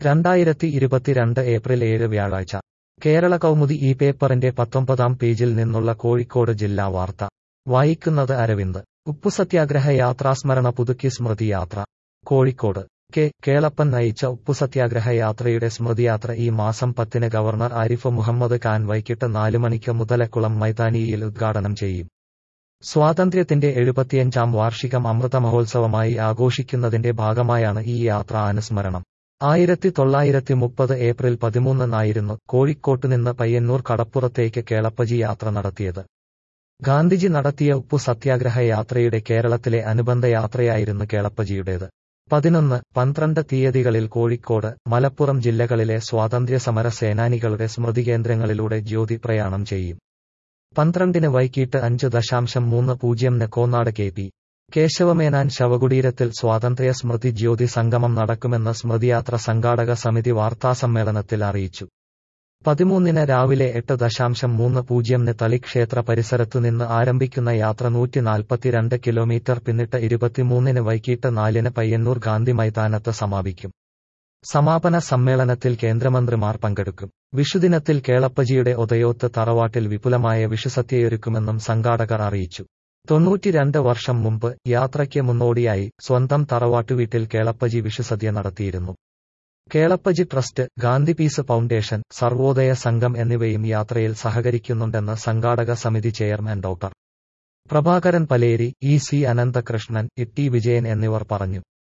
രണ്ടായിരത്തി ഇരുപത്തിരണ്ട് ഏപ്രിൽ ഏഴ് വ്യാഴാഴ്ച കേരള കൗമുദി ഈ പേപ്പറിന്റെ പത്തൊമ്പതാം പേജിൽ നിന്നുള്ള കോഴിക്കോട് ജില്ലാ വാർത്ത വായിക്കുന്നത് അരവിന്ദ് ഉപ്പുസത്യാഗ്രഹ യാത്രാസ്മരണ പുതുക്കി സ്മൃതി യാത്ര കോഴിക്കോട് കെ കേളപ്പൻ നയിച്ച ഉപ്പുസത്യാഗ്രഹ യാത്രയുടെ സ്മൃതിയാത്ര ഈ മാസം പത്തിന് ഗവർണർ ആരിഫ് മുഹമ്മദ് ഖാൻ വൈകിട്ട് നാല് മണിക്ക് മുതലക്കുളം മൈതാനിയിൽ ഉദ്ഘാടനം ചെയ്യും സ്വാതന്ത്ര്യത്തിന്റെ എഴുപത്തിയഞ്ചാം വാർഷികം അമൃത മഹോത്സവമായി ആഘോഷിക്കുന്നതിന്റെ ഭാഗമായാണ് ഈ യാത്ര അനുസ്മരണം ആയിരത്തി തൊള്ളായിരത്തി മുപ്പത് ഏപ്രിൽ പതിമൂന്നിനായിരുന്നു കോഴിക്കോട്ടുനിന്ന് പയ്യന്നൂർ കടപ്പുറത്തേക്ക് കേളപ്പജി യാത്ര നടത്തിയത് ഗാന്ധിജി നടത്തിയ ഉപ്പു സത്യാഗ്രഹ യാത്രയുടെ കേരളത്തിലെ അനുബന്ധ യാത്രയായിരുന്നു കേളപ്പജിയുടേത് പതിനൊന്ന് പന്ത്രണ്ട് തീയതികളിൽ കോഴിക്കോട് മലപ്പുറം ജില്ലകളിലെ സ്വാതന്ത്ര്യ സമര സേനാനികളുടെ സ്മൃതികേന്ദ്രങ്ങളിലൂടെ ജ്യോതി പ്രയാണം ചെയ്യും പന്ത്രണ്ടിന് വൈകിട്ട് അഞ്ച് ദശാംശം മൂന്ന് പൂജ്യംന് കോന്നാട് കെ പി കേശവമേനാൻ ശവകുടീരത്തിൽ സ്വാതന്ത്ര്യ സ്മൃതി ജ്യോതി സംഗമം നടക്കുമെന്ന് സ്മൃതിയാത്ര സംഘാടക സമിതി വാർത്താസമ്മേളനത്തിൽ അറിയിച്ചു പതിമൂന്നിന് രാവിലെ എട്ട് ദശാംശം മൂന്ന് പൂജ്യംന് തളിക്ഷേത്ര പരിസരത്തുനിന്ന് ആരംഭിക്കുന്ന യാത്ര നൂറ്റി നാൽപ്പത്തിരണ്ട് കിലോമീറ്റർ പിന്നിട്ട് ഇരുപത്തിമൂന്നിന് വൈകിട്ട് നാലിന് പയ്യന്നൂർ ഗാന്ധി മൈതാനത്ത് സമാപിക്കും സമാപന സമ്മേളനത്തിൽ കേന്ദ്രമന്ത്രിമാർ പങ്കെടുക്കും വിഷുദിനത്തിൽ കേളപ്പജിയുടെ ഒതയോത്ത് തറവാട്ടിൽ വിപുലമായ വിഷുസത്യയൊരുക്കുമെന്നും സംഘാടകർ അറിയിച്ചു തൊണ്ണൂറ്റിരണ്ട് വർഷം മുമ്പ് യാത്രയ്ക്ക് മുന്നോടിയായി സ്വന്തം തറവാട്ടുവീട്ടിൽ കേളപ്പജി വിഷുസദ്യ നടത്തിയിരുന്നു Kelappaji trust Gandhi peace foundation Sarvodaya സംഘം എന്നിവയും യാത്രയിൽ സഹകരിക്കുന്നുണ്ടെന്ന് സംഘാടക സമിതി chairman doctor Prabhakaran Paleri E C Ananthakrishnan E T Vijayan എന്നിവർ പറഞ്ഞു